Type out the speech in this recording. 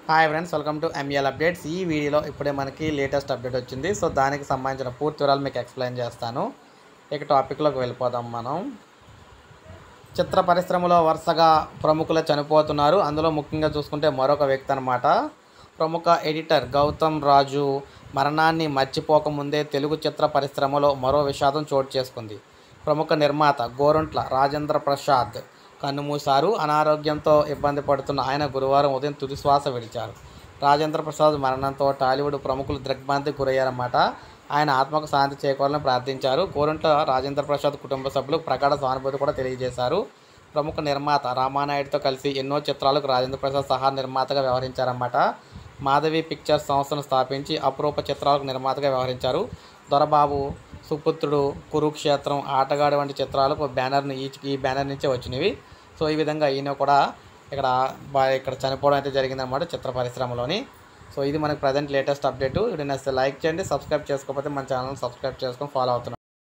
hi friends welcome to ML updates ఈ వీడియోలో ఇప్పుడే మనకి లేటెస్ట్ అప్డేట్ వచ్చింది సో దానికి సంబంధించిన పూర్తి వివరాలు మీకు ఎక్స్ప్లెయిన్ చేస్తాను ఇక టాపిక్లోకి వెళ్ళిపోదాం మనం చిత్ర పరిశ్రమలో వరుసగా ప్రముఖులు చనిపోతున్నారు అందులో ముఖ్యంగా చూసుకుంటే మరొక వ్యక్తి అనమాట ప్రముఖ ఎడిటర్ గౌతమ్ రాజు మరణాన్ని మర్చిపోకముందే తెలుగు చిత్ర పరిశ్రమలో మరో విషాదం చోటు చేసుకుంది ప్రముఖ నిర్మాత గోరంట్ల రాజేంద్ర ప్రసాద్ కన్నుమూశారు అనారోగ్యంతో ఇబ్బంది పడుతున్న ఆయన గురువారం ఉదయం తుది శ్వాస విడిచారు రాజేంద్ర ప్రసాద్ మరణంతో టాలీవుడ్ ప్రముఖులు దిగ్భ్రాంతికి గురయ్యారన్నమాట ఆయన ఆత్మకు శాంతి చేకూరాలని ప్రార్థించారు గోరంట్ల రాజేంద్ర ప్రసాద్ కుటుంబ సభ్యులు ప్రగాఢ సానుభూతి కూడా తెలియజేశారు ప్రముఖ నిర్మాత రామానాయుడుతో కలిసి ఎన్నో చిత్రాలకు రాజేంద్ర ప్రసాద్ సహా నిర్మాతగా వ్యవహరించారన్నమాట మాధవి పిక్చర్స్ సంస్థను స్థాపించి అపురూప చిత్రాలకు నిర్మాతగా వ్యవహరించారు దొరబాబు సుపుత్రుడు కురుక్షేత్రం ఆటగాడు వంటి చిత్రాలకు బ్యానర్ని ఈ ఈ బ్యానర్ నుంచే వచ్చినవి సో ఈ విధంగా ఈయన కూడా ఇక్కడ బా ఇక్కడ చనిపోవడం అయితే జరిగిందన్నమాట చిత్ర పరిశ్రమలోని సో ఇది మనకి ప్రజెంట్ లేటెస్ట్ అప్డేట్ ఇది నచ్చితే లైక్ చేయండి సబ్స్క్రైబ్ చేసుకోకపోతే మన ఛానల్ సబ్స్క్రైబ్ చేసుకొని ఫాలో అవుతున్నాం